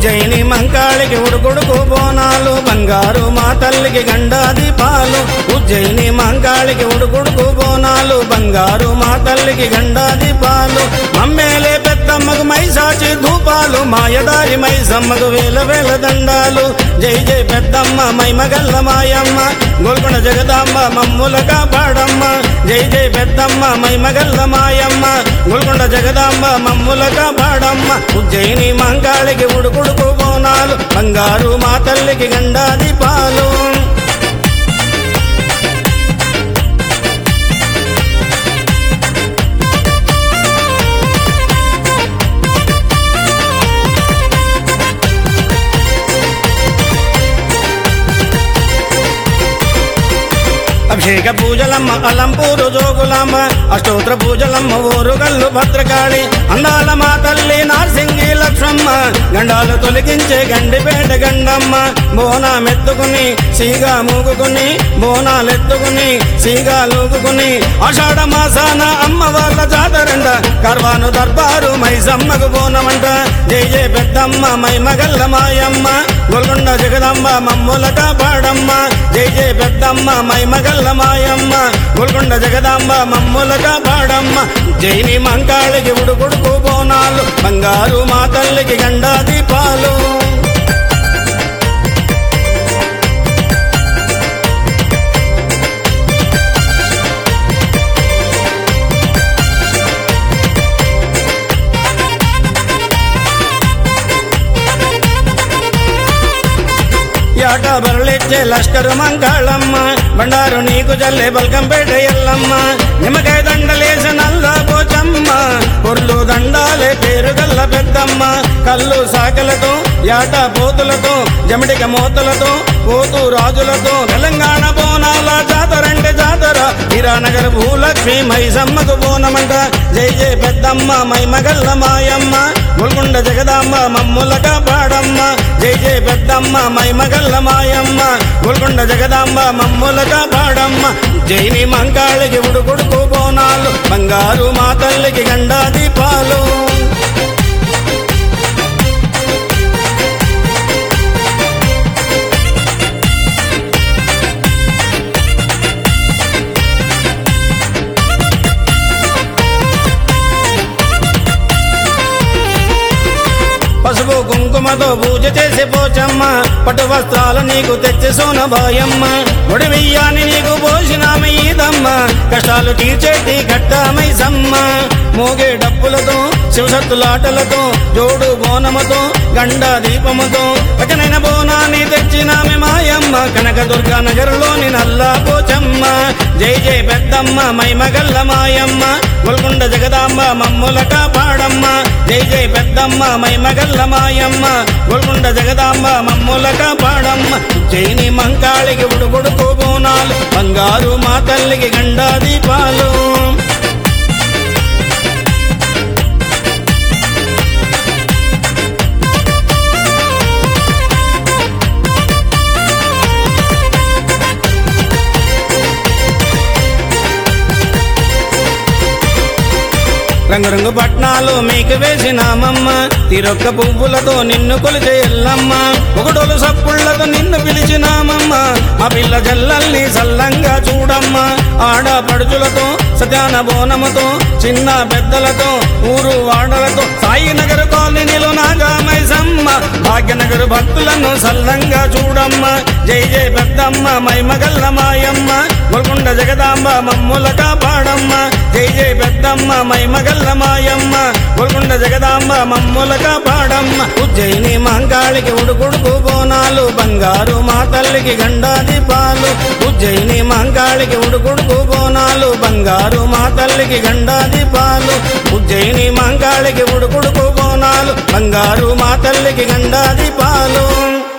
ఉజ్జయిని మంకాళికి ఉడుకుడుకు బోనాలు బంగారు మా తల్లికి గండాది పాలు ఉజ్జయిని మంకాళికి ఉడుకుడుకు బోనాలు బంగారు మా తల్లికి గండాది పాలు మమ్మేలే పెద్దమ్మకు మైసాచి ధూపాలు మాయదారి మైసమ్మకు వేల వేల దండాలు జై జై పెద్దమ్మ మైమగల్ల మాయమ్మ గోల్కొండ జగదాంబ మమ్ముల కాపాడమ్మ జై జై పెద్దమ్మ మైమగల్ల మాయమ్మ గోల్కొండ జగదాంబ మమ్ముల కాపాడమ్మ ఉజ్జయిని మంగాళికి ఉడుకుడుకు బోనాలు బంగారు మా తల్లికి గండాది పాలు అభిషేక పూజలమ్మ అలంపూరు జోగులమ్మ అష్టోత్ర పూజలమ్మ ఊరుగల్లు భద్రకాళి అందాల మా తల్లి నార్సింగి లక్ష్మమ్మ గండాలు తొలగించే గండిపేట గండమ్మ బోనామెత్తుకుని సీగా మూగుకుని బోనాలెత్తుకుని సీగా లూగుకుని ఆషాఢ మాసాన అమ్మ వాళ్ళ జాతరంట కర్వాను దర్బారు మైసమ్మకు బోనమంట జై జయ పెద్దమ్మ మై మగల్ల మాయమ్మ గోల్కొండ జగదమ్మ మమ్ముల కాపాడమ్మ జై జయ పెద్దమ్మ మై మగల్ల మాయమ్మ గోల్కొండ జగదాంబ మమ్ముల కాపాడమ్మ జైని మంకాళికి ఉడుకుడుకు బోనాలు బంగారు మా తల్లికి గండా దీపాలు యాట బరలిచ్చే లష్కరు మంగాళమ్మ బండారు నీకు జల్లే బల్కంపేట ఎల్లమ్మ నిమ్మకాయ దండలేసి నల్ల పోచమ్మ పొర్లు దండాలే పేరు గల్ల పెద్దమ్మ కళ్ళు సాకలతో యాట పోతులతో జమిడిక మోతలతో పోతు రాజులతో తెలంగాణ బోనాల జాతరంటే జాతర హీరానగర్ భూలక్ష్మి మైసమ్మకు బోనమంట జై జై పెద్దమ్మ మై మగల్ల మాయమ్మ గోల్కొండ జగదాంబ మమ్ముల కాపాడమ్మ జై జై పెద్దమ్మ మై మగల్ల మాయమ్మ గోల్కొండ జగదాంబ మమ్ముల కాపాడమ్మ జైని మంకాళికి ఉడుకుడుకు బోనాలు బంగారు మా తల్లికి గండా దీపాలు పసుపు కుంకుమతో పూజ చేసి పోచమ్మ పట్టు వస్త్రాలు నీకు తెచ్చి సోనబాయమ్మ ఒడి వెయ్యాని నీకు పోసినామ ఈదమ్మ కష్టాలు తీర్చేటి కట్టామై సమ్మ మోగే డప్పులతో శివసత్తులాటలతో జోడు బోనముతో గండ దీపముతో పకనైన బోనాన్ని తెచ్చినామె మాయమ్మ కనక దుర్గా నగర్లోని నల్లా పోచమ్మ జై జై పెద్దమ్మ మైమగల్ల మాయమ్మ గోల్కొండ జగదాంబ మమ్ముల కాపాడమ్మ జై జై పెద్దమ్మ మైమగల్ల మాయమ్మ గోల్కొండ జగదాంబ మమ్ముల కాపాడమ్మ జైని మంకాళికి ఉడుకుడుకు బోనాలు బంగారు మా తల్లికి గండా దీపాలు రంగురంగు పట్నాలు మీకు వేసినామమ్మ తిరొక్క పువ్వులతో నిన్ను కొలిచే ఎల్లమ్మ ఒకడోలు సప్పుళ్లతో నిన్ను పిలిచినామమ్మ ఆ పిల్ల జల్లల్ని సల్లంగా చూడమ్మ ఆడ పడుచులతో సత్యాన బోనముతో చిన్న పెద్దలతో ఊరు వాడలతో సాయినగర్ కాలనీలో నాగామైసమ్మ భాగ్యనగర్ భక్తులను సల్లంగా చూడమ్మ జై జై పెద్దమ్మ మైమగల్ల మాయమ్మ గోల్కొండ జగదాంబ మమ్ముల కాపాడమ్మ జై జై పెద్దమ్మ మైమగల్ల మాయమ్మ గోల్కొండ జగదాంబ మమ్ముల కాపాడమ్మ ఉజ్జయిని మంగాళికి ఉడుకుడుకు బోనాలు బంగారు మా తల్లికి గండా దీపాలు ఉజ్జయిని మంగాళికి ఉడుకుడుకు బోనాలు బంగారు మా తల్లికి గండా దీపాలు ఉజ్జయిని మంగాళికి ఉడుకుడుకు బోనాలు బంగారు మా తల్లికి గండా దీపాలు